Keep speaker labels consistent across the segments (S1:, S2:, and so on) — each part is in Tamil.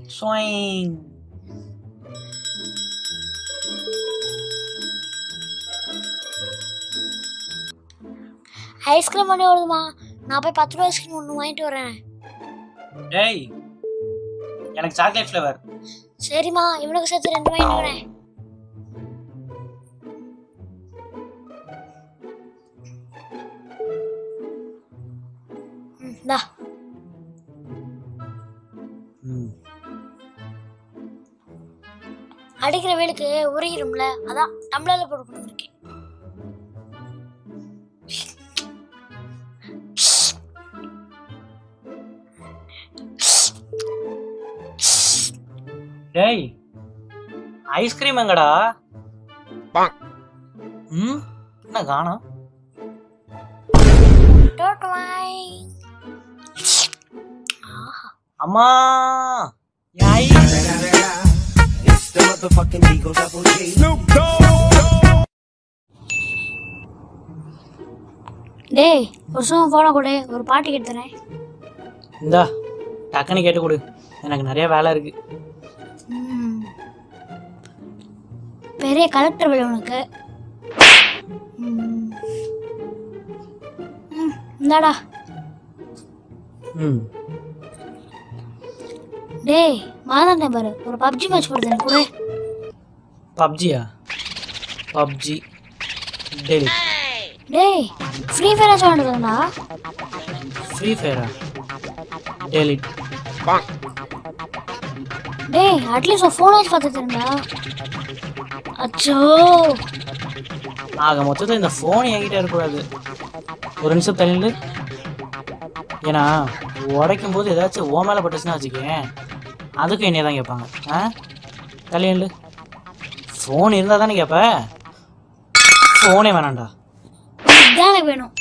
S1: ஸ்வைங்
S2: ஐஸ்கிரீம் பண்ணி வருதுமா நான் போய் பத்து ரூபா ஐஸ்கிரீம் ஒன்று வாங்கிட்டு வரேன்
S1: டேய் எனக்கு சாக்லேட் ஃப்ளேவர்
S2: சரிம்மா இவனுக்கு சேர்த்து ரெண்டு வாங்கிட்டு வரேன் ம், இந்தா
S1: ம்
S2: அடிக்கிற வேலுக்கு உருகிரும்ல அதான் டம்ளர்ல போட்டு கொடுத்துருக்கேன்
S1: டேய் ஐஸ்கிரீம் எங்கடா ம் என்ன காணோம்
S2: டோட்டுவாய்
S1: அம்மா என் ஐ
S3: It's the motherfucking Eagle Double G.
S2: டேய் ஒரு சும்மா போன கொடு ஒரு பாட்டு கேட்டுறேன்
S1: இந்தா டக்குன்னு கேட்டு கொடு எனக்கு நிறைய வேலை இருக்கு
S2: பெரிய கலெக்டர் வேலை உனக்கு ம். ம், இந்தாடா
S1: ம்
S2: டேய் மாதாண்டேன் பாரு ஒரு பப்ஜி மேட்ச் போடுது எனக்கு கொடு
S1: பப்ஜியா பப்ஜி டெலி
S2: டேய் ஃப்ரீ ஃபயர் ஆச்சு வாங்கிட்டுருந்தா
S1: ஃப்ரீ ஃபயரா டெலி
S2: டேய் அட்லீஸ்ட் ஒரு ஃபோன் வச்சு பார்த்து தெரியுமா அச்சோ
S1: ஆக மொத்தத்தில் இந்த ஃபோன் என்கிட்ட இருக்கக்கூடாது ஒரு நிமிஷம் தள்ளிடு ஏன்னா உடைக்கும் போது ஏதாச்சும் ஓ மேலே பட்டுச்சுன்னா வச்சுக்கேன் அதுக்கும் என்னைய தான் கேட்பாங்க ஆ தள்ளிடு ஃபோன் இருந்தால் தானே கேட்ப ஃபோனே வேணாம்டா
S2: இதுதான் எனக்கு வேணும்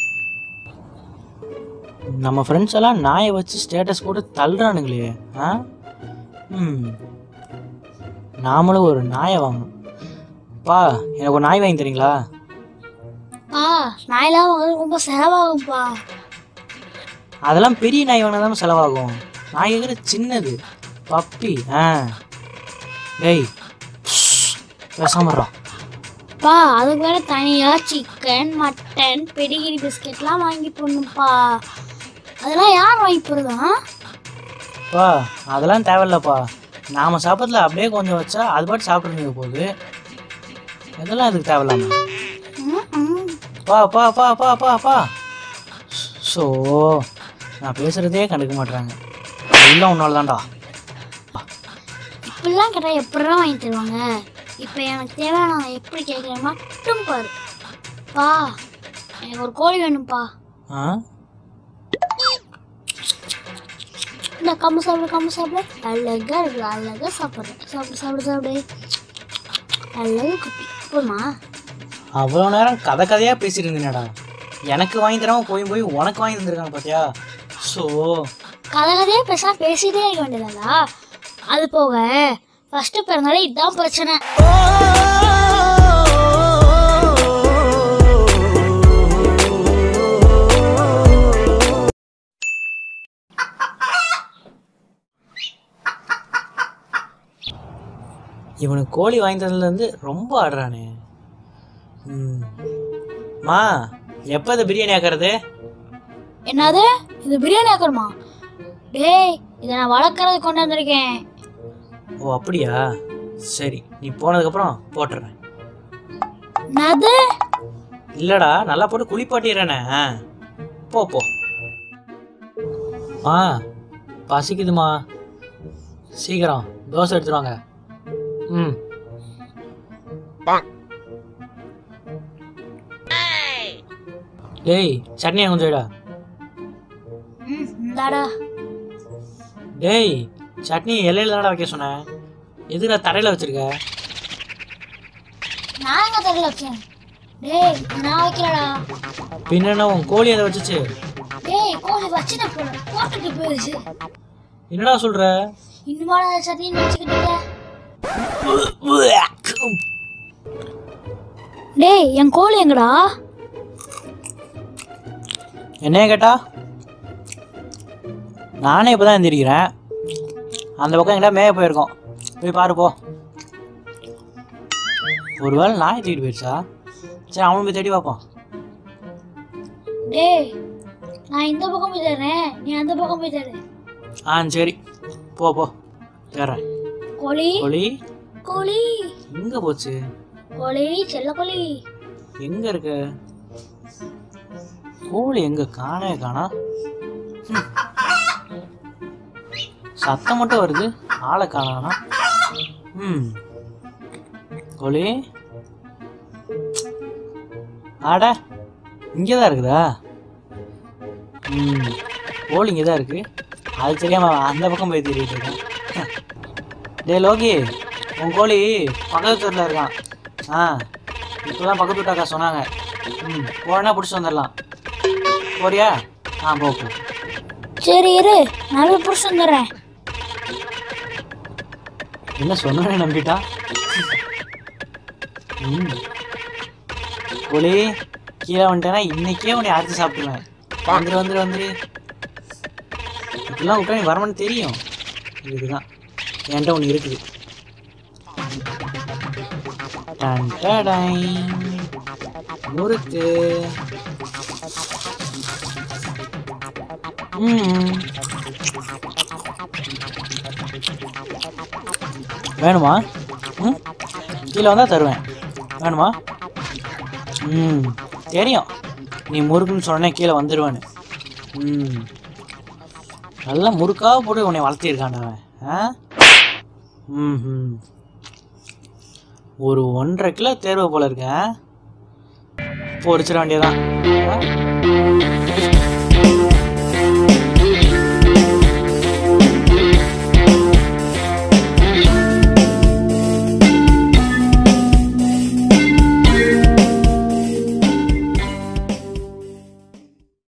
S1: நம்ம ஃப்ரெண்ட்ஸ் எல்லாம் நாயை வச்சு ஸ்டேட்டஸ் போட்டு தள்ளுறானுங்களே ஆ ம் நாமளும் ஒரு நாயை வாங்கணும் பா எனக்கு ஒரு நாய் வாங்கி தரீங்களா
S2: பா நாயெல்லாம் வாங்குறது ரொம்ப செலவாகும்பா
S1: அதெல்லாம் பெரிய நாய் வாங்கினா தான் செலவாகும் நாய் கேட்குற சின்னது பப்பி ஆ டேய் பேசாமறா
S2: பா அதுக்கு வேற தனியா சிக்கன் மட்டன் பெடிகிரி பிஸ்கெட்லாம் வாங்கி போடணும்ப்பா அதெல்லாம் யார் வாங்கி போடுறதா
S1: பா அதெல்லாம் தேவையில்லப்பா நாம் சாப்பிட்றதுல அப்படியே கொஞ்சம் வச்சா அது பாட்டு சாப்பிட்றதுக்கு போகுது இதெல்லாம் இதுக்கு தேவையில்லாம பா பா பா பா பா பா ஸோ நான் பேசுகிறதே கண்டுக்க மாட்றாங்க எல்லாம் உன்னால தான்டா
S2: இப்படிலாம் கேட்டால் எப்படிலாம் வாங்கி தருவாங்க இப்போ எனக்கு தேவையான நான் எப்படி கேட்குறேன் மட்டும் பாரு பா எனக்கு ஒரு கோழி வேணும்ப்பா
S1: ஆ
S2: இந்த கம்மு சாப்பிடு கம்மு சாப்பிடு அழகா இருக்கு அழகா சாப்பிட்றேன் சாப்பிடு சாப்பிடு சாப்பிடு அழகு குட்டி போதுமா
S1: அவ்வளோ நேரம் கதை கதையாக பேசிட்டு இருந்தேனடா எனக்கு வாங்கி தராம போய் போய் உனக்கு வாங்கி தந்திருக்காங்க பார்த்தியா ஸோ
S2: கதை கதையே பேசா பேசிட்டே இருக்க வேண்டியதா அது போக ஃபர்ஸ்ட் பிறந்தாலே இதுதான் பிரச்சனை
S1: இவனுக்கு கோழி வாங்கி தந்ததுலேருந்து ரொம்ப ஆடுறானே ம் மா எப்போ இந்த பிரியாணி ஆக்கிறது
S2: என்னது இது பிரியாணி ஆக்கணுமா டேய் இதை நான் வளர்க்கறது கொண்டு வந்திருக்கேன்
S1: ஓ அப்படியா சரி நீ போனதுக்கப்புறம் போட்டுறேன்
S2: என்னது
S1: இல்லைடா நல்லா போட்டு குளிப்பாட்டிடுறேனே ஆ. போ போ ஆ பசிக்குதுமா சீக்கிரம் தோசை எடுத்துட்டு வாங்க ம் டேய் சட்னி கொஞ்சம் விடா
S2: ம் இந்தாடா
S1: டேய் சட்னி இலையில தானடா வைக்க சொன்னேன் எதுக்குடா தரையில் வச்சிருக்க
S2: நான் எங்க தெரியல வச்சேன் டேய் நான் வைக்கலடா
S1: பின்னா உன் கோழி அதை வச்சுச்சு
S2: டேய் கோழி வச்சுன போல போட்டுட்டு போயிருச்சு
S1: என்னடா சொல்ற
S2: இன்னுமாடா சட்னி வச்சுக்கிட்டீங்க டேய் என் கோழி எங்கடா
S1: என்னைய கேட்டா நானே இப்போ தான் எந்திரிக்கிறேன் அந்த பக்கம் எங்கடா மேய போயிருக்கோம் போய் பாரு போ ஒருவேளை நாய் தூக்கிட்டு போயிடுச்சா சரி அவன் போய் தேடி பார்ப்போம்
S2: டேய் நான் இந்த பக்கம் போய் தரேன் நீ அந்த பக்கம் போய் தரு
S1: ஆ சரி போ போ தேடுறேன்
S2: கோழி
S1: கோழி
S2: கோழி
S1: எங்கே போச்சு
S2: கோழி செல்ல கோழி
S1: எங்க இருக்கு கோழி எங்க காணவே காணா ம். சத்தம் மட்டும் வருது ஆளை காணானா ம் கோழி ஆட இங்கே தான் இருக்குதா ம் கோழி இங்கே தான் இருக்கு அது தெரியாம அவன் அந்த பக்கம் போய் தேடிட்டு இருக்கான் டேய் லோகி உன் கோழி பக்கத்து தெருல இருக்கான் ஆ இப்போதான் பக்கத்து வீட்டாக்கா சொன்னாங்க ம் போனா பிடிச்சி வந்துடலாம் போறியா ஆ போ போ
S2: சரி இரு நான் போய் புடிச்சு வந்துடுறேன்
S1: என்ன சொன்னே நம்பிட்டா ம் கோழி கீழே வந்துட்டேன்னா இன்னைக்கே உன்னை அரைச்சி சாப்பிடுவேன் வந்துரு வந்துரு வந்துரு இப்படிலாம் விட்டா நீ வரமான்னு தெரியும் இதுதான் என்கிட்ட ஒன்று இருக்குது டன் டடைன். முறுக்கு ம் வேணுமா ம் கீழே வந்தால் தருவேன் வேணுமா ம் தெரியும் நீ முறுக்குன்னு சொன்னே கீழே வந்துடுவேன்னு ம் நல்லா முறுக்காக போட்டு உன்னை வளர்த்திருக்கான்டா அவன் ஆ ம் ம் ஒரு ஒன்றரை கிலோ தேர்வு போல இருக்கேன் பொறிச்சிட வேண்டியதான்